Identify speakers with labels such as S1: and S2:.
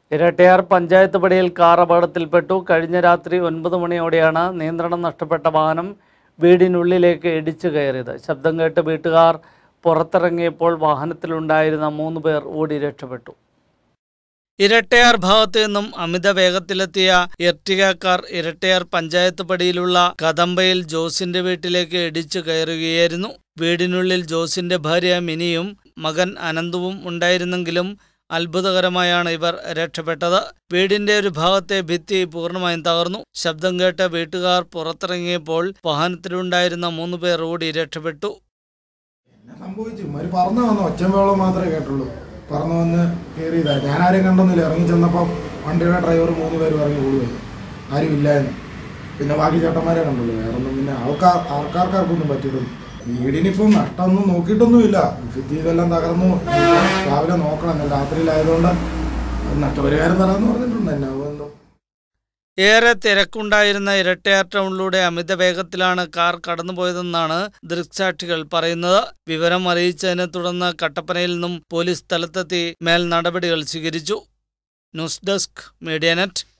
S1: ഇരട്ടയാർ പഞ്ചായത്ത് പടിയിൽ കാർ അപകടത്തിൽപ്പെട്ടു കഴിഞ്ഞ രാത്രി ഒൻപത് മണിയോടെയാണ് നിയന്ത്രണം നഷ്ടപ്പെട്ട വാഹനം വീടിനുള്ളിലേക്ക് ഇടിച്ചു കയറിയത് ശബ്ദം കേട്ട് വീട്ടുകാർ പുറത്തിറങ്ങിയപ്പോൾ വാഹനത്തിലുണ്ടായിരുന്ന മൂന്ന് പേർ ഓടി രക്ഷപ്പെട്ടു ഇരട്ടയാർ ഭാഗത്തു നിന്നും അമിത വേഗത്തിലെത്തിയ എർട്ടിക കാർ ഇരട്ടയാർ പഞ്ചായത്ത് പടിയിലുള്ള കദമ്പയിൽ ജോസിന്റെ വീട്ടിലേക്ക് ഇടിച്ചു കയറുകയായിരുന്നു വീടിനുള്ളിൽ ജോസിന്റെ ഭാര്യ മിനിയും മകൻ അനന്തുവും ഉണ്ടായിരുന്നെങ്കിലും അത്ഭുതകരമായാണ് ഇവർ രക്ഷപ്പെട്ടത് വീടിന്റെ ഒരു ഭാഗത്തെ ഭിത്തി പൂർണ്ണമായും തകർന്നു ശബ്ദം കേട്ട് വീട്ടുകാർ പുറത്തിറങ്ങിയപ്പോൾ വാഹനത്തിലുണ്ടായിരുന്ന മൂന്ന് പേർ ഓടി രക്ഷപ്പെട്ടു
S2: എന്നെ സംഭവിച്ചു ഇവര് പറന്നു വന്നു ഒച്ചമ്പേളം മാത്രമേ കേട്ടുള്ളൂ പറന്നു വന്ന് കയറിയതാ ഞാനാരും കണ്ടൊന്നുമില്ല ഇറങ്ങി ചെന്നപ്പം വണ്ടിയുടെ ഡ്രൈവർ മൂന്ന് പേര് ഇറങ്ങി ഓടുകയും ആരും ഇല്ലായിരുന്നു പിന്നെ ബാക്കി ചേട്ടന്മാരെ കണ്ടുള്ളൂ വേറെ ഒന്നും പിന്നെ ആൾക്കാർ ആൾക്കാർക്കാർക്കൊന്നും പറ്റിയിട്ടില്ല വീടിനിപ്പം നഷ്ടമൊന്നും നോക്കിയിട്ടൊന്നുമില്ല ഭിത്തി ഇതെല്ലാം തകർന്നു രാവിലെ നോക്കണം രാത്രിയിലായതുകൊണ്ട് നഷ്ടപരിഹാരം തരാമെന്ന് പറഞ്ഞിട്ടുണ്ട് എന്നെ അതെന്തോ
S1: ഏറെ തിരക്കുണ്ടായിരുന്ന ഇരട്ടയാർ ടൗണിലൂടെ അമിത വേഗത്തിലാണ് കാർ കടന്നുപോയതെന്നാണ് ദൃക്സാക്ഷികൾ പറയുന്നത് വിവരം അറിയിച്ചതിനെ തുടർന്ന് കട്ടപ്പനയിൽ നിന്നും പോലീസ് സ്ഥലത്തെത്തി മേൽ നടപടികൾ സ്വീകരിച്ചു ന്യൂസ് ഡെസ്ക് മീഡിയ നെറ്റ്